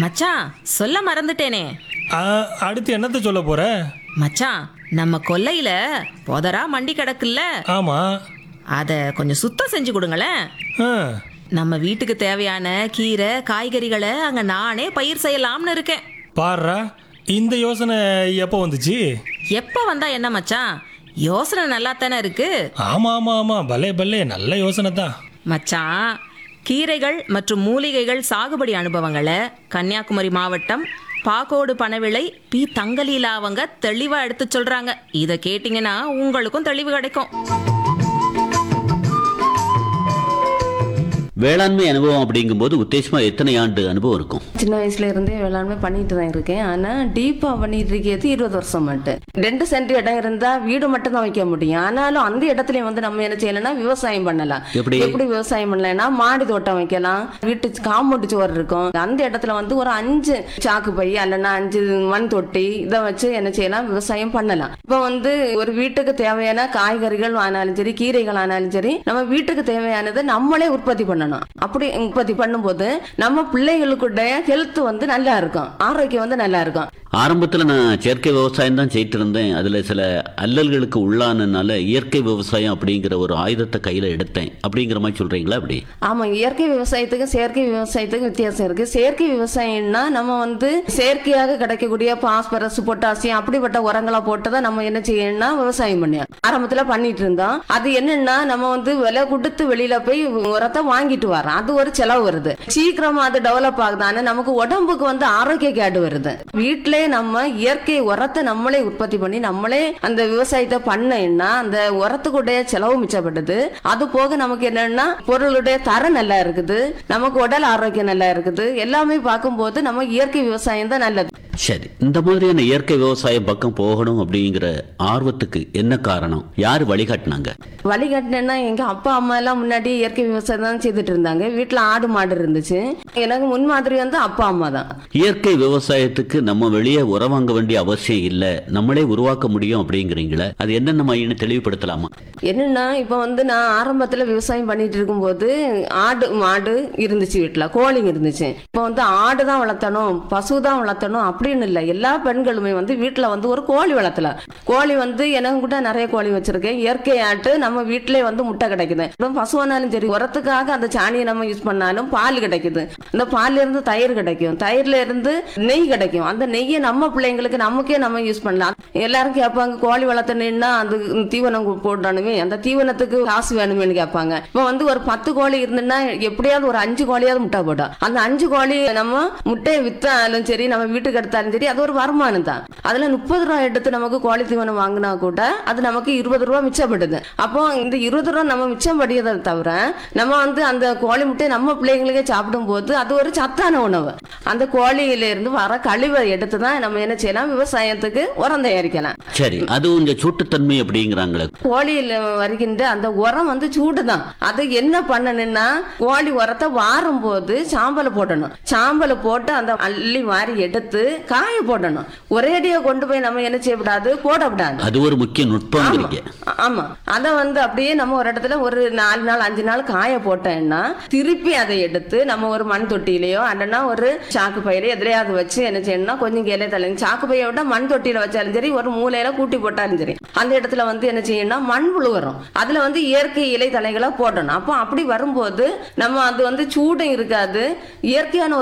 மச்சான் சொல்ல மறந்துட்டேனே ஆ, அடுத்து என்னத்த சொல்ல போற மச்சான் நம்ம கொல்லையில புதரா மண்டி கிடக்குல்ல ஆமா அத கொஞ்சம் சுத்தம் செஞ்சு கொடுங்களேன் ஆ, நம்ம வீட்டுக்கு தேவையான கீரை காய்கறிகளை அங்க நானே பயிர் செய்யலாம்னு இருக்கேன் பாருடா இந்த யோசனை எப்போ வந்துச்சு எப்ப வந்தா என்ன மச்சான் யோசனை நல்லா தானே இருக்கு ஆமா ஆமா ஆமா பலே பலே நல்ல யோசனை தான் மச்சான் கீரைகள் மற்றும் மூலிகைகள் சாகுபடி அனுபவங்களை கன்னியாகுமரி மாவட்டம் பாக்கோடு பனவிளை பி தங்கலீலா அவங்க தெளிவா எடுத்து சொல்றாங்க இத கேட்டீங்கன்னா உங்களுக்கும் தெளிவு கிடைக்கும் வேளாண்மை அனுபவம் அப்படிங்கும்போது உத்தேசமா எத்தனை ஆண்டு அனுபவம் இருக்கும் சின்ன வயசுல இருந்தே வேளாண்மை பண்ணிட்டு தான் இருக்கேன் ஆனா டீப்பா பண்ணிட்டு இருக்கிறது இருபது வருஷம் மட்டும் ரெண்டு சென்ட் இடம் இருந்தா வீடு மட்டும் தான் வைக்க முடியும் ஆனாலும் அந்த இடத்துலயும் வந்து நம்ம என்ன செய்யலாம்னா விவசாயம் பண்ணலாம் எப்படி? எப்படி விவசாயம் பண்ணலாம்னா மாடி தோட்டம் வைக்கலாம் வீட்டு காம்பவுண்ட் சுவர் இருக்கும் அந்த இடத்துல வந்து ஒரு அஞ்சு சாக்கு பை அல்லனா அஞ்சு மண் தொட்டி இதை வச்சு என்ன செய்யலாம் விவசாயம் பண்ணலாம் இப்போ வந்து ஒரு வீட்டுக்கு தேவையான காய்கறிகள் ஆனாலும் சரி கீரைகள் ஆனாலும் சரி நம்ம வீட்டுக்கு தேவையானதை நம்மளே உற்பத்தி பண்ணணும் அப்படி உற்பத்தி பண்ணும்போது நம்ம பிள்ளைகளுக்குடைய ஹெல்த் வந்து நல்லா இருக்கும் ஆரோக்கியம் வந்து நல்லா இருக்கும் ஆரம்பத்துல நான் செயற்கை விவசாயம் தான் செய்துட்டு இருந்தேன் அதுல சில அல்லல்களுக்கு உள்ளானனால இயற்கை விவசாயம் அப்படிங்கிற ஒரு ஆயுதத்தை கையில எடுத்தேன் அப்படிங்கிற மாதிரி சொல்றீங்களா அப்படி ஆமா இயற்கை விவசாயத்துக்கும் செயற்கை விவசாயத்துக்கும் வித்தியாசம் இருக்கு செயற்கை விவசாயம்னா நம்ம வந்து செயற்கையாக கிடைக்கக்கூடிய பாஸ்பரஸ் பொட்டாசியம் அப்படிப்பட்ட உரங்களா போட்டு தான் நம்ம என்ன செய்யணும்னா விவசாயம் பண்ணோம் ஆரம்பத்துல பண்ணிட்டு இருந்தோம் அது என்னன்னா நம்ம வந்து விலை கொடுத்து வெளியில போய் உரத்தை வாங்கிட்டு வரோம் அது ஒரு செலவு வருது சீக்கிரமா அது டெவலப் ஆகுது ஆனா நமக்கு உடம்புக்கு வந்து ஆரோக்கிய கேடு வருது வீட்டிலே நம்ம இயற்கை உரத்தை நம்மளே உற்பத்தி பண்ணி நம்மளே அந்த விவசாயத்தை பண்ணேன்னா அந்த உரத்துக்குடைய செலவு மிச்சப்படுது அது போக நமக்கு என்னன்னா பொருளுடைய தரம் நல்லா இருக்குது நமக்கு உடல் ஆரோக்கியம் நல்லா இருக்குது எல்லாமே பார்க்கும்போது நம்ம இயற்கை விவசாயம் தான் நல்லது சரி இந்த மாதிரியான இயற்கை விவசாயம் பக்கம் போகணும் அப்படிங்கிற ஆர்வத்துக்கு என்ன காரணம் யார் வழிகாட்டினாங்க வழிகாட்டினா எங்க அப்பா அம்மா எல்லாம் முன்னாடி இயற்கை விவசாயம் தான் செய்துட்டு இருந்தாங்க வீட்டுல ஆடு மாடு இருந்துச்சு எனக்கு முன்மாதிரி வந்து அப்பா அம்மா தான் இயற்கை விவசாயத்துக்கு நம்ம வெளியே உரம் வாங்க வேண்டிய அவசியம் இல்லை நம்மளே உருவாக்க முடியும் அப்படிங்கிறீங்களே அது என்னென்ன மாதிரின்னு தெளிவுபடுத்தலாமா என்னன்னா இப்ப வந்து நான் ஆரம்பத்துல விவசாயம் பண்ணிட்டு இருக்கும்போது ஆடு மாடு இருந்துச்சு வீட்டுல கோழிங்க இருந்துச்சு இப்ப வந்து ஆடு தான் வளர்த்தணும் பசு தான் வளர்த்தணும் அப்படின்னு இல்லை எல்லா பெண்களுமே வந்து வீட்டுல வந்து ஒரு கோழி வளர்த்தலாம் கோழி வந்து எனக்கு கூட நிறைய கோழி வச்சிருக்கேன் இயற்கை ஆட்டு நம்ம வீட்டிலே வந்து முட்டை கிடைக்குது அப்புறம் பசுவானாலும் சரி உரத்துக்காக அந்த சாணியை நம்ம யூஸ் பண்ணாலும் பால் கிடைக்குது அந்த பால்ல இருந்து தயிர் கிடைக்கும் தயிர்ல இருந்து நெய் கிடைக்கும் அந்த நெய்யை நம்ம பிள்ளைங்களுக்கு நமக்கே நம்ம யூஸ் பண்ணலாம் எல்லாரும் கேட்பாங்க கோழி வளர்த்தணுன்னா அது தீவனம் கு- போடணுமே அந்த தீவனத்துக்கு காசு வேணுமேனு கேட்பாங்க இப்போ வந்து ஒரு பத்து கோழி இருந்துன்னா எப்படியாவது ஒரு அஞ்சு கோழியாவது முட்டை போடும் அந்த அஞ்சு கோழி நம்ம முட்டையை வித்தாலும் சரி நம்ம வீட்டுக்கு எடுத்தாலும் சரி அது ஒரு வருமானம் தான் அதுல முப்பது ரூபா எடுத்து நமக்கு கோழி தீவனம் வாங்கினா கூட அது நமக்கு இருபது ரூபா மிச்சப்படுது அப்போ இந்த இருபது ரூபா நம்ம மிச்சம் படியதை தவிர நம்ம வந்து அந்த கோழி முட்டையை நம்ம பிள்ளைங்களுக்கே சாப்பிடும் போது அது ஒரு சத்தான உணவு அந்த கோழியில இருந்து வர கழிவை எடுத்து தான் நம்ம என்ன செய்யலாம் விவசாயத்துக்கு உரம் தயாரிக்கலாம் சரி அது கொஞ்சம் சூட்டுத்தன்மை அப்படிங்கிறாங்களே கோழியில வருகின்ற அந்த உரம் வந்து சூடு தான் அது என்ன பண்ணணும்னா கோழி உரத்தை வாரும் போது சாம்பலை போடணும் சாம்பலை போட்டு அந்த அள்ளி வாரி எடுத்து காய போடணும் ஒரேடியா கொண்டு போய் நம்ம என்ன செய்யக்கூடாது போடக்கூடாது அது ஒரு முக்கிய நுட்பங்கிறீங்க ஆ- ஆமா அத வந்து அப்படியே நம்ம ஒரு இடத்துல ஒரு நாலு நாள் அஞ்சு நாள் காய போட்டோம்னா திருப்பி அதை எடுத்து நம்ம ஒரு மண் தொட்டியிலயோ இல்லைன்னா ஒரு சாக்கு பையில எதிரையாவது வச்சு என்ன செய்யணும்னா கொஞ்சம் கிளை தலை சாக்கு பையை விட மண் தொட்டியில வச்சாலும் சரி ஒரு மூலையில கூட்டி போட்டாலும் சரி அந்த இடத்துல வந்து என்ன செய்யணும்னா மண் புழு வரும் அதுல வந்து இயற்கை இலை தலைகளை போடணும் அப்போ அப்படி வரும்போது நம்ம அது வந்து சூடும் இருக்காது இயற்கையான